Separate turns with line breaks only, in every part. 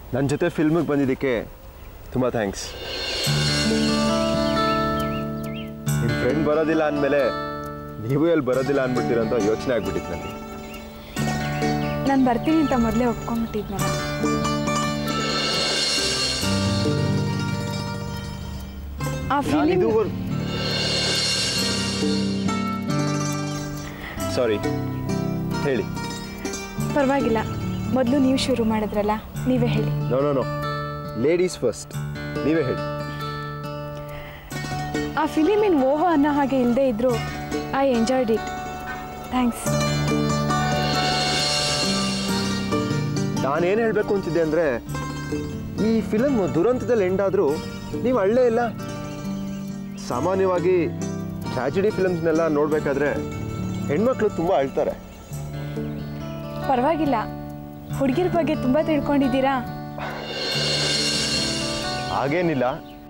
ನನ್ನ ಜೊತೆ ಫಿಲ್ಮಿಗೆ ಬಂದಿದ್ದಕ್ಕೆ ತುಂಬ ಥ್ಯಾಂಕ್ಸ್ ನಿಮ್ಮ ಫ್ರೆಂಡ್ ಬರೋದಿಲ್ಲ ಅಂದಮೇಲೆ ನೀವು ಎಲ್ಲಿ ಬರೋದಿಲ್ಲ ಅಂದ್ಬಿಡ್ತೀರ ಅಂತ ಯೋಚನೆ ಆಗ್ಬಿಟ್ಟಿತ್ತು ನನಗೆ
ನಾನು ಬರ್ತೀನಿ ಅಂತ ಮೊದಲೇ ಒಪ್ಕೊಂಡ್ಬಿಟ್ಟಿದ್ನಲ್ಲ ಆ ಫಿಲಿಂ
ನಾನಿದು ಸಾರಿ ಹೇಳಿ
ಪರವಾಗಿಲ್ಲ ಮೊದಲು ನೀವು ಶುರು ಮಾಡಿದ್ರಲ್ಲ ನೀವೇ ಹೇಳಿ
no no no ladies first ನೀವೇ ಹೇಳಿ
ಆ ಫಿಲಿಮಿನ ಓಹೋ ಅನ್ನೋ ಹಾಗೆ ಇಲ್ಲದೆ ಇದ್ದರೂ ಐ ಎಂಜಾಯ್ಡ್ ಇಟ್ ಥ್ಯಾಂಕ್ಸ್
ನಾನೇನು ಹೇಳಬೇಕು ಅಂತಿದ್ದೆ ಅಂದರೆ ಈ ಫಿಲಮ್ ದುರಂತದಲ್ಲಿ ಎಂಡಾದರೂ ನೀವು ಅಳ್ಳೇ ಇಲ್ಲ ಸಾಮಾನ್ಯವಾಗಿ ಟ್ರಾಜಿಡಿ ಫಿಲಮ್ಸ್ನೆಲ್ಲ ನೋಡಬೇಕಾದ್ರೆ ಹೆಣ್ಮಕ್ಳು ತುಂಬ ಅಳ್ತಾರೆ
ಪರವಾಗಿಲ್ಲ ಹುಡುಗಿರ ಬಗ್ಗೆ ತುಂಬ ತಿಳ್ಕೊಂಡಿದ್ದೀರಾ
ಹಾಗೇನಿಲ್ಲ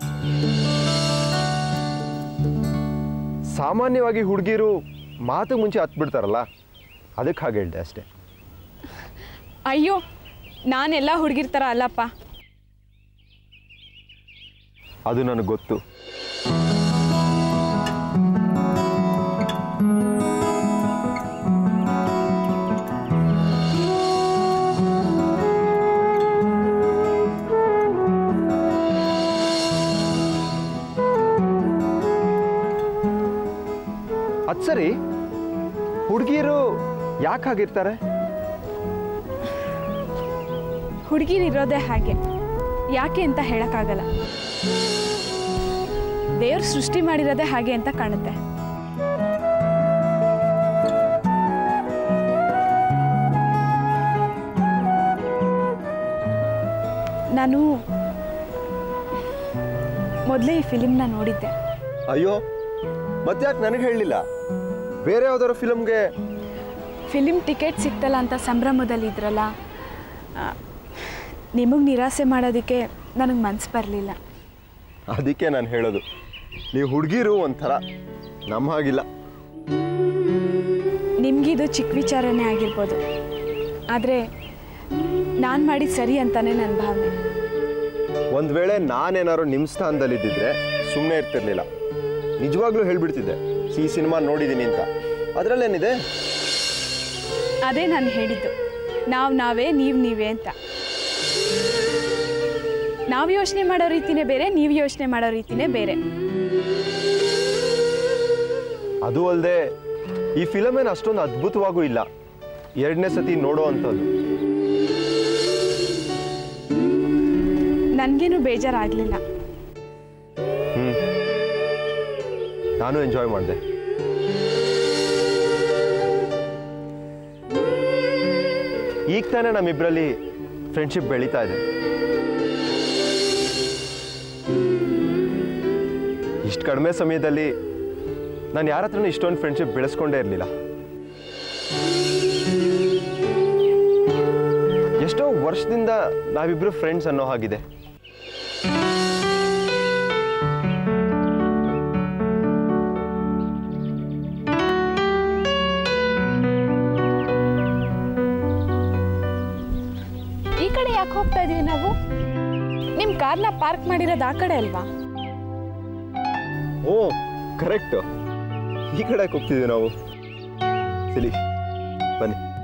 ಸಾಮಾನ್ಯವಾಗಿ ಹುಡುಗಿರು ಮಾತು ಮುಂಚೆ ಹತ್ಬಿಡ್ತಾರಲ್ಲ ಅದಕ್ಕೆ ಹಾಗೆ ಹೇಳ್ದೆ ಅಷ್ಟೇ
ಅಯ್ಯೋ ನಾನೆಲ್ಲ ಹುಡುಗಿರ ಥರ ಅಲ್ಲಪ್ಪ
ಅದು ನನಗೆ ಗೊತ್ತು ಅದು ಸರಿ ಹುಡುಗಿರು ಯಾಕೆ ಹಾಗಿರ್ತಾರೆ
ಹುಡುಗಿರಿರೋದೇ ಹಾಗೆ ಯಾಕೆ ಅಂತ ಹೇಳೋಕ್ಕಾಗಲ್ಲ ದೇವ್ರು ಸೃಷ್ಟಿ ಮಾಡಿರೋದೇ ಹಾಗೆ ಅಂತ ಕಾಣುತ್ತೆ ನಾನು ಮೊದಲೇ ಈ ಫಿಲಿಮ್ನ ನೋಡಿದ್ದೆ
ಅಯ್ಯೋ ಮತ್ತೆ ಯಾಕೆ ನನಗೆ ಹೇಳಲಿಲ್ಲ ಬೇರೆ ಯಾವ್ದಾದ್ರು ಫಿಲಮ್ಗೆ
ಫಿಲಿಮ್ ಟಿಕೆಟ್ ಸಿಕ್ತಲ್ಲ ಅಂತ ಸಂಭ್ರಮದಲ್ಲಿದ್ರಲ್ಲ ನಿಮಗೆ ನಿರಾಸೆ ಮಾಡೋದಕ್ಕೆ ನನಗೆ ಮನ್ಸು ಬರಲಿಲ್ಲ
ಅದಕ್ಕೆ ನಾನು ಹೇಳೋದು ನೀವು ಹುಡುಗಿರು ಒಂಥರ ನಮ್ಮ ಹಾಗಿಲ್ಲ
ನಿಮಗಿದು ಚಿಕ್ಕ ವಿಚಾರನೇ ಆಗಿರ್ಬೋದು ಆದರೆ ನಾನು ಮಾಡಿದ ಸರಿ ಅಂತಾನೆ ನನ್ನ ಭಾವನೆ
ಒಂದು ವೇಳೆ ನಾನೇನಾದ್ರು ನಿಮ್ಮ ಸ್ಥಾನದಲ್ಲಿದ್ದಿದ್ರೆ ಸುಮ್ಮನೆ ಇರ್ತಿರ್ಲಿಲ್ಲ ನಿಜವಾಗ್ಲೂ ಹೇಳ್ಬಿಡ್ತಿದ್ದೆ ಈ ಸಿನಿಮಾ ನೋಡಿದ್ದೀನಿ ಅಂತ ಅದರಲ್ಲೇನಿದೆ
ಅದೇ ನಾನು ಹೇಳಿದ್ದು ನಾವು ನಾವೇ ನೀವು ನೀವೇ ಅಂತ ನಾವು ಯೋಚನೆ ಮಾಡೋ ರೀತಿನೇ ಬೇರೆ ನೀವು ಯೋಚನೆ ಮಾಡೋ ರೀತಿನೇ ಬೇರೆ
ಅದು ಅಲ್ಲದೆ ಈ ಫಿಲಮ್ ಏನು ಅಷ್ಟೊಂದು ಅದ್ಭುತವಾಗೂ ಇಲ್ಲ ಎರಡನೇ ಸತಿ ನೋಡೋ ಅಂಥದ್ದು
ನನಗೇನು ಬೇಜಾರಾಗಲಿಲ್ಲ
ಹ್ಞೂ ನಾನು ಎಂಜಾಯ್ ಮಾಡಿದೆ ಈಗ ತಾನೇ ನಮ್ಮಿಬ್ಬರಲ್ಲಿ ಫ್ರೆಂಡ್ಶಿಪ್ ಬೆಳೀತಾ ಇದೆ ಇಷ್ಟು ಕಡಿಮೆ ಸಮಯದಲ್ಲಿ ನಾನು ಯಾರ ಹತ್ರನೂ ಇಷ್ಟೊಂದು ಫ್ರೆಂಡ್ಶಿಪ್ ಬೆಳೆಸ್ಕೊಂಡೇ ಇರಲಿಲ್ಲ ಎಷ್ಟೋ ವರ್ಷದಿಂದ ನಾವಿಬ್ರು ಫ್ರೆಂಡ್ಸ್ ಅನ್ನೋ ಹಾಗಿದೆ
ಈ ಕಡೆ ಯಾಕೆ ಹೋಗ್ತಾ ಇದೀವಿ ನಾವು ನಿಮ್ಮ ಕಾರ್ನ ಪಾರ್ಕ್ ಮಾಡಿರೋದು ಆ ಕಡೆ ಅಲ್ವಾ
ಓ ಕರೆಕ್ಟ್ ಈ ಕಡೆ ಹೋಗ್ತಿದ್ದೀವಿ ನಾವು ಸರಿ ಬನ್ನಿ